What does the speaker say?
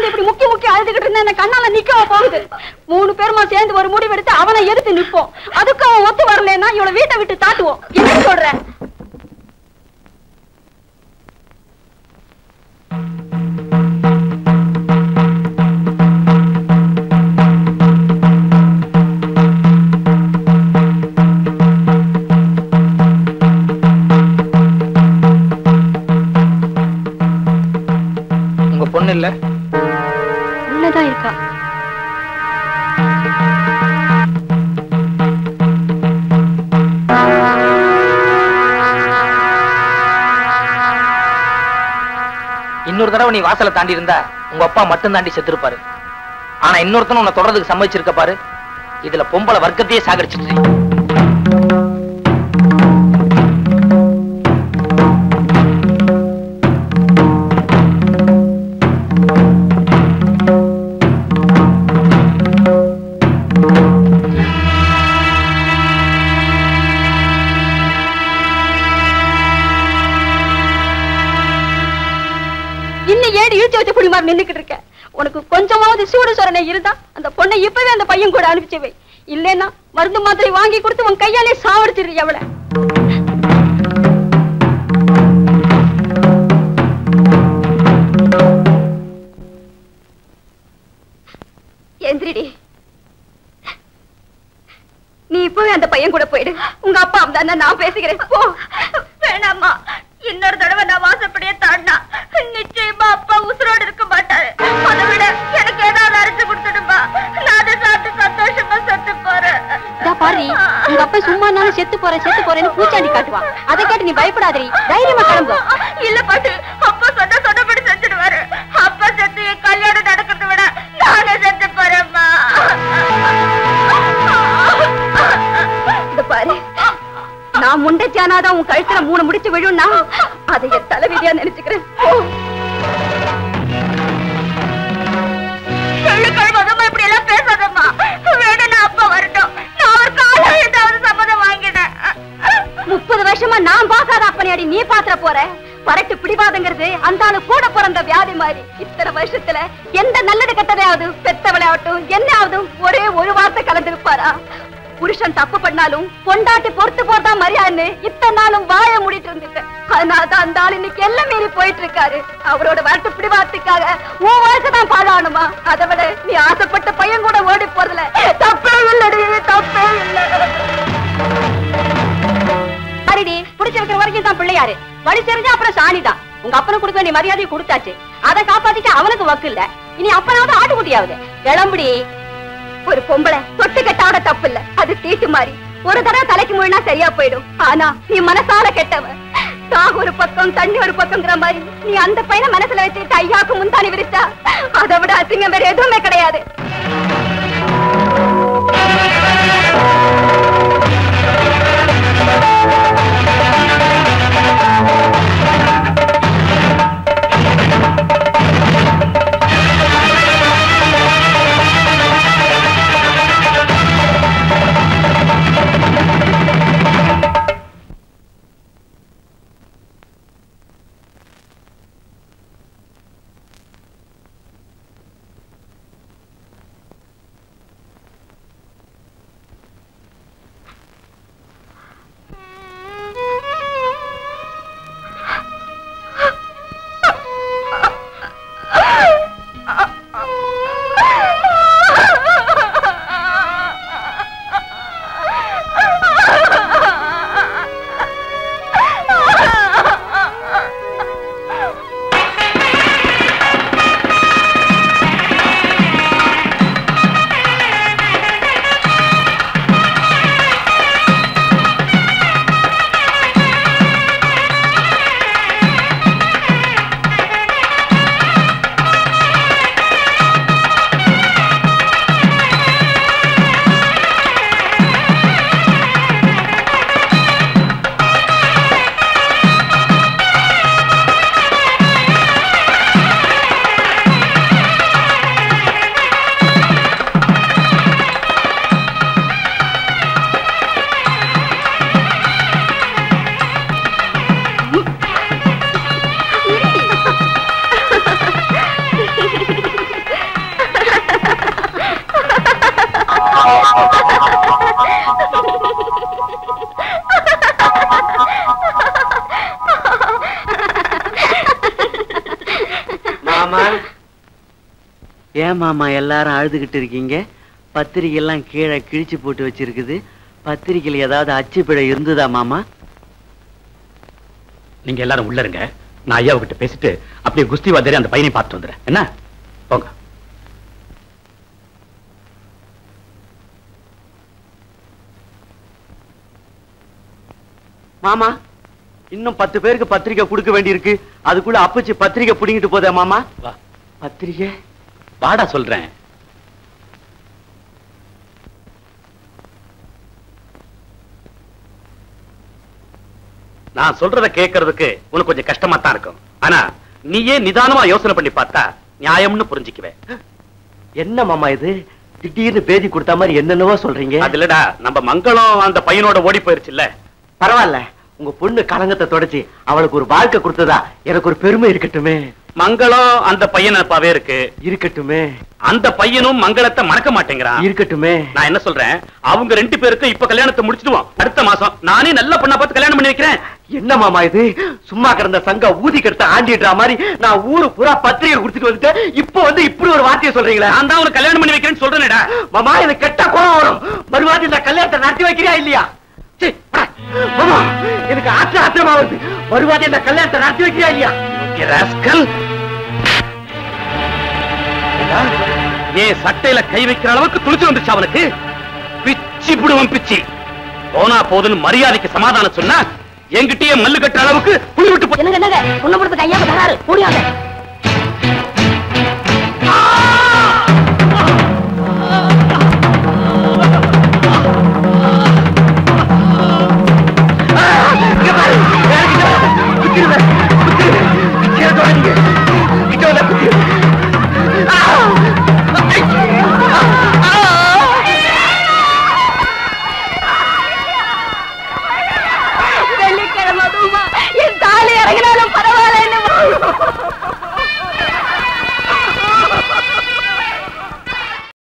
இப்படி முக்கி முக்கி அழுதுகிட்டு இருந்தா என்ன கண்ணால நிக்கவா போகுது மூணு பேருமா சேர்ந்து ஒரு முடிவெடுத்து அவனை எதிர்த்து நிப்போம் அதுக்கு அவன் ஒத்து வரலன்னா இவளை வீட்டை விட்டு தாட்டுவோம் என்ன சொல்ற உங்க பொண்ணு இல்ல உள்ளதான் இருக்கா இன்னொரு தடவை நீ வாசலை தாண்டி இருந்தா உங்க அப்பா மட்டும் தாண்டி செத்துருப்பாரு ஆனா இன்னொருத்தனும் உன்னை தொடர்றதுக்கு சம்மதிச்சிருக்க பாரு இதுல பொம்பளை வர்க்கத்தையே சாகடிச்சிட்டு இன்னும் ஏடி இழுத்து வச்ச புடி மாதிரி நின்னுக்கிட்டு இருக்க உனக்கு கொஞ்சமாவது சூடு சொரணை இருந்தா அந்த பொண்ணை இப்பவே அந்த பையன் கூட அனுப்பிச்சு வை இல்லைன்னா மருந்து மாத்திரை வாங்கி கொடுத்து உன் கையாலே சாவடிச்சிரு எவளை எந்திரிடி நீ இப்பவே அந்த பையன் கூட போயிடு உங்க அப்பா தான் நான் பேசுகிறேன் போ வேணாம்மா இன்னொரு தடவை நான் வாசப்படியே தாண்டினா நிச்சயமா அப்பா உசுரோடு இருக்க மாட்டாரு அதை விட எனக்கு ஏதாவது அரைச்சு கொடுத்துடுமா நான் அதை சாப்பிட்டு சந்தோஷமா செத்து போறேன் பாரு உங்க அப்பா சும்மா நானும் செத்து போறேன் செத்து போறேன்னு பூச்சாண்டி காட்டுவான் அதை கேட்டு நீ பயப்படாதடி தைரியமா கிளம்பு இல்ல பாட்டு அப்பா சொன்ன சொன்னபடி செஞ்சிடுவாரு அப்பா செத்து என் கல்யாணம் நடக்கிறத விட நானே செத்து போறேம்மா இந்த பாரு நான் முண்டைச்சானாதான் உன் கழுத்துல மூணு முடிச்சு விழும்னா அதை என் தலைவிதியா நினைச்சுக்கிறேன் போ. வெள்ளிக்கிழமை இப்படி எல்லாம் பேசாதம்மா வேணும்னா அப்பா வரட்டும் நான் ஒரு காலம் ஏதாவது சம்மதம் வாங்கினேன் முப்பது வருஷமா நான் பார்க்காத அப்பனையாடி நீ பாத்திர போற பரட்டு பிடிவாதங்கிறது அந்த ஆளு கூட பிறந்த வியாதி மாதிரி இத்தனை வருஷத்துல எந்த நல்லது கெட்டதையாவது பெத்தவளையாகட்டும் என்ன ஆகுதும் ஒரே ஒரு வார்த்தை கலந்துருப்பாரா புருஷன் தப்பு பண்ணாலும் பொண்டாட்டி பொறுத்து போட்டா மரியாதைன்னு இத்தனை நாளும் வாய மூடிட்டு இருந்துட்டேன் அதனாலதான் அந்த ஆள் இன்னைக்கு எல்லாம் மீறி போயிட்டு இருக்காரு அவரோட வரட்டு பிடிவாதத்துக்காக உன் வாழ்க்கை தான் பாழானுமா அதை விட நீ ஆசைப்பட்ட பையன் கூட ஓடி போறதுல தப்பே இல்லடி தப்பே இல்ல சரிடி பிடிச்சிருக்கிற வரைக்கும் தான் பிள்ளையாரு வழி தெரிஞ்சா அப்புறம் சாணிதான் உங்க அப்பனுக்கு கொடுக்க வேண்டிய மரியாதையை கொடுத்தாச்சு அதை காப்பாத்திட்டு அவனுக்கு வக்கு இல்ல இனி அப்பனாவது ஆட்டுக்குட்டியாவது கிளம்புடி ஒரு பொம்பளை தொட்டு கெட்டாவோட தப்பு இல்ல அது தீட்டு மாறி ஒரு தடவை தலைக்கு முழுனா சரியா போயிடும் ஆனா நீ மனசால கெட்டவ தாக ஒரு பக்கம் தண்ணி ஒரு பக்கம்ங்கிற மாதிரி நீ அந்த பையனை மனசுல வச்சுட்டு ஐயாக்கு முந்தானி விரிச்சா அதை விட அசிங்கம் வேற எதுவுமே கிடையாது மாமா ஏன் மாமா எல்லாரும் அழுதுகிட்டு இருக்கீங்க பத்திரிக்கை எல்லாம் கீழே கிழிச்சு போட்டு வச்சிருக்குது பத்திரிக்கையில் ஏதாவது அச்சு பிழை இருந்ததா மாமா நீங்க எல்லாரும் உள்ள இருங்க நான் ஐயாவு கிட்ட பேசிட்டு அப்படியே குஸ்தி வாத்தியாரி அந்த பையனை பார்த்துட்டு வந்துடுறேன் என்ன போங்க மாமா இன்னும் பத்து பேருக்கு பத்திரிக்கை கொடுக்க வேண்டியிருக்கு அதுக்குள்ள அப்பச்சி பத்திரிக்கை புடிங்கிட்டு போதே மாமா வா பத்திரிக்கை வாடா சொல்றேன் நான் சொல்றத கேட்கறதுக்கு உனக்கு கொஞ்சம் கஷ்டமா தான் இருக்கும் ஆனா நீயே நிதானமா யோசனை பண்ணி பார்த்தா நியாயம்னு புரிஞ்சுக்குவேன் என்ன மாமா இது திடீர்னு பேதி கொடுத்த மாதிரி என்னென்னவோ சொல்றீங்க அது இல்லடா நம்ம மங்களம் அந்த பையனோட ஓடி போயிருச்சுல்ல பரவாயில்ல உங்க பொண்ணு கலங்கத்தை தொடச்சி அவளுக்கு ஒரு வாழ்க்கை கொடுத்ததா எனக்கு ஒரு பெருமை இருக்கட்டுமே மங்களம் அந்த பையன் அப்பாவே இருக்கு இருக்கட்டுமே அந்த பையனும் மங்களத்தை மறக்க மாட்டேங்கிறான் இருக்கட்டுமே நான் என்ன சொல்றேன் அவங்க ரெண்டு பேருக்கு இப்ப கல்யாணத்தை முடிச்சிடுவோம் அடுத்த மாசம் நானே நல்ல பொண்ணா பார்த்து கல்யாணம் பண்ணி வைக்கிறேன் என்ன மாமா இது சும்மா கிடந்த சங்க ஊதி கெடுத்த ஆண்டிடுற மாதிரி நான் ஊரு பூரா பத்திரிகை கொடுத்துட்டு வந்துட்டேன் இப்போ வந்து இப்படி ஒரு வார்த்தையை சொல்றீங்களே நான் தான் உனக்கு கல்யாணம் பண்ணி வைக்கிறேன்னு சொல்றேனேடா மாமா எனக்கு கெட்ட கோவம் வரும் மறுவாட்டி இந்த கல்யாணத்தை நடத்தி வைக்கிறியா இல்லையா சீ, போடா. மாமா எனக்கு ஆத்திர ஆத்திரமா வருது மறுவாட்டி இந்த கல்யாணத்தை நடத்தி வைக்கிறியா இல்லையா ராஸ்கல் ஏன் சட்டையில கை வைக்கிற அளவுக்கு துணிச்சு வந்துச்சு அவனுக்கு பிச்சி புடுவன் பிச்சி போனா போதுன்னு மரியாதைக்கு சமாதானம் சொன்னா என்கிட்டயே மல்லு கட்டுற அளவுக்கு புளி விட்டு போ- என்னங்க என்னங்க பொண்ணு பொறுத்து கையா தராரு முடியாது